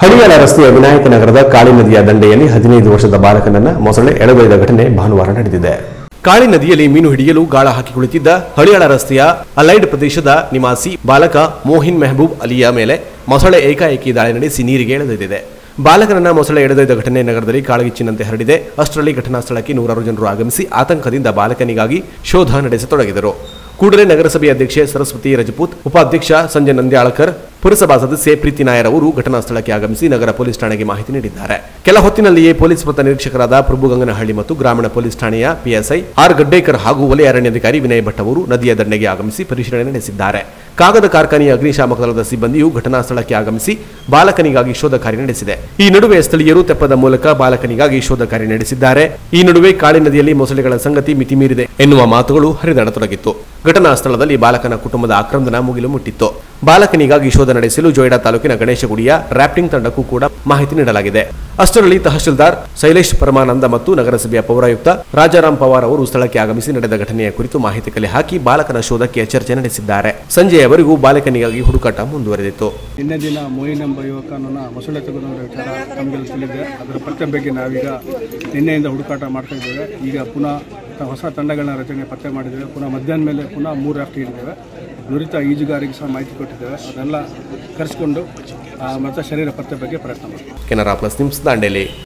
ಹಳಿಯಾಳ ರಸ್ತೆಯ ವಿನಾಯಕ ನಗರದ ಕಾಳಿ ನದಿಯ ದಂಡೆಯಲ್ಲಿ ಹದಿನೈದು ವರ್ಷದ ಬಾಲಕನನ್ನ ಮೊಸಳೆ ಎಳೆದೊಯ್ದ ಘಟನೆ ಭಾನುವಾರ ನಡೆದಿದೆ ಕಾಳಿ ನದಿಯಲ್ಲಿ ಮೀನು ಹಿಡಿಯಲು ಗಾಳ ಹಾಕಿ ಕುಳಿತಿದ್ದ ಹಳಿಯಾಳ ರಸ್ತೆಯ ಅಲೈಡ್ ಪ್ರದೇಶದ ನಿವಾಸಿ ಬಾಲಕ ಮೋಹಿನ್ ಮೆಹಬೂಬ್ ಅಲಿಯ ಮೇಲೆ ಮೊಸಳೆ ಏಕಾಏಕಿ ದಾಳಿ ನಡೆಸಿ ನೀರಿಗೆ ಎಳೆದೊಯ್ದಿದೆ ಬಾಲಕನನ್ನ ಮೊಸಳೆ ಎಳೆದೊಯ್ದ ಘಟನೆ ನಗರದಲ್ಲಿ ಕಾಳಗಿಚ್ಚಿನಂತೆ ಹರಡಿದೆ ಅಷ್ಟರಲ್ಲಿ ಘಟನಾ ಸ್ಥಳಕ್ಕೆ ನೂರಾರು ಜನರು ಆಗಮಿಸಿ ಆತಂಕದಿಂದ ಬಾಲಕನಿಗಾಗಿ ಶೋಧ ನಡೆಸತೊಡಗಿದರು ಕೂಡಲೇ ನಗರಸಭೆ ಅಧ್ಯಕ್ಷೆ ಸರಸ್ವತಿ ರಜಪೂತ್ ಉಪಾಧ್ಯಕ್ಷ ಸಂಜಯ್ ನಂದ್ಯಾಳಕರ್ ಪುರಸಭಾ ಸದಸ್ಯೆ ಪ್ರೀತಿ ನಾಯರ್ ಅವರು ಘಟನಾ ಸ್ಥಳಕ್ಕೆ ಆಗಮಿಸಿ ನಗರ ಪೊಲೀಸ್ ಠಾಣೆಗೆ ಮಾಹಿತಿ ನೀಡಿದ್ದಾರೆ ಕೆಲ ಹೊತ್ತಿನಲ್ಲಿಯೇ ಪೊಲೀಸ್ ವೃತ್ತ ನಿರೀಕ್ಷಕರಾದ ಪ್ರಭುಗಂಗನಹಳ್ಳಿ ಮತ್ತು ಗ್ರಾಮೀಣ ಪೊಲೀಸ್ ಠಾಣೆಯ ಪಿಎಸ್ಐ ಆರ್ ಗಡ್ಡೇಕರ್ ಹಾಗೂ ವಲಯ ಅರಣ್ಯಾಧಿಕಾರಿ ವಿನಯ್ ಭಟ್ ಅವರು ನದಿಯ ದಂಡೆಗೆ ಆಗಮಿಸಿ ಪರಿಶೀಲನೆ ನಡೆಸಿದ್ದಾರೆ ಕಾಗದ ಕಾರ್ಖಾನೆಯ ಅಗ್ನಿಶಾಮಕ ದಳದ ಸಿಬ್ಬಂದಿಯು ಘಟನಾ ಸ್ಥಳಕ್ಕೆ ಆಗಮಿಸಿ ಬಾಲಕನಿಗಾಗಿ ಶೋಧ ಕಾರ್ಯ ನಡೆಸಿದೆ ಈ ನಡುವೆ ಸ್ಥಳೀಯರು ತೆಪ್ಪದ ಮೂಲಕ ಬಾಲಕನಿಗಾಗಿ ಶೋಧ ಕಾರ್ಯ ನಡೆಸಿದ್ದಾರೆ ಈ ನಡುವೆ ಕಾಳಿ ನದಿಯಲ್ಲಿ ಮೊಸಳೆಗಳ ಸಂಗತಿ ಮಿತಿಮೀರಿದೆ ಎನ್ನುವ ಮಾತುಗಳು ಹರಿದಾಡತೊಡಗಿತ್ತು ಘಟನಾ ಸ್ಥಳದಲ್ಲಿ ಬಾಲಕನ ಕುಟುಂಬದ ಆಕ್ರಂದನ ಮುಗಿಲು ಮುಟ್ಟಿತ್ತು ಬಾಲಕನಿಗಾಗಿ ಶೋಧ ನಡೆಸಲು ಜೊಯ್ಡಾ ತಾಲೂಕಿನ ಗಣೇಶಗುಡಿಯ ರ್ಯಾಫ್ಟಿಂಗ್ ತಂಡಕ್ಕೂ ಕೂಡ ಮಾಹಿತಿ ನೀಡಲಾಗಿದೆ ಅಷ್ಟರಲ್ಲಿ ತಹಶೀಲ್ದಾರ್ ಶೈಲೇಶ್ ಪರಮಾನಂದ ಮತ್ತು ನಗರಸಭೆಯ ಪೌರಾಯುಕ್ತ ರಾಜಾರಾಮ್ ಪವಾರ್ ಅವರು ಸ್ಥಳಕ್ಕೆ ಆಗಮಿಸಿ ನಡೆದ ಘಟನೆಯ ಕುರಿತು ಮಾಹಿತಿ ಕಲೆ ಹಾಕಿ ಬಾಲಕನ ಶೋಧಕ್ಕೆ ಚರ್ಚೆ ನಡೆಸಿದ್ದಾರೆ ಸಂಜೆಯವರೆಗೂ ಬಾಲಕನಿಗಾಗಿ ಹುಡುಕಾಟ ಮುಂದುವರೆದಿತ್ತು ನಿನ್ನೆ ದಿನ ಮೋಹಿನ್ ಎಂಬ ಯುವಕನನ್ನ ಮೊಸಳೆ ತೆಗೆದುಕೊಂಡ ವಿಚಾರ ತಮಗೆಲ್ಲ ತಿಳಿದಿದೆ ಅದರ ಪತ್ತೆ ಬಗ್ಗೆ ನಾವೀಗ ನಿನ್ನೆಯಿಂದ ಹುಡುಕಾಟ ಮಾಡ್ತಾ ಇದ್ದೇವೆ ಈಗ ಪುನಃ ತ- ಹೊಸ ತಂಡಗಳನ್ನ ರಚನೆ ಪತ್ತೆ ಮಾಡಿದ್ದೇವೆ ಪುನಃ ಮಧ್ಯಾಹ್ನ ಮೇಲೆ ಪುನಃ ಮೂರು ರಾಫ್ಟ್ ಹಿಡಿದ್ದೇವೆ ನುರಿತ ಈಜುಗಾರಿಗೆ ಸಹ ಮಾಹಿತಿ ಕೊಟ್ಟಿದ್ದೇವೆ ಅದನ್ನೆಲ್ಲ ಕರೆಸ್ಕೊಂಡು ಆ ಮೃತ ಶರೀರ ಪತ್ತೆ ಬಗ್ಗೆ ಪ್ರಯತ್ನ ಮಾಡ್ತೀವಿ ಕೆನರಾ ಪ್ಲಸ್ ನ್ಯೂಸ್ ದಾಂಡೇಲಿ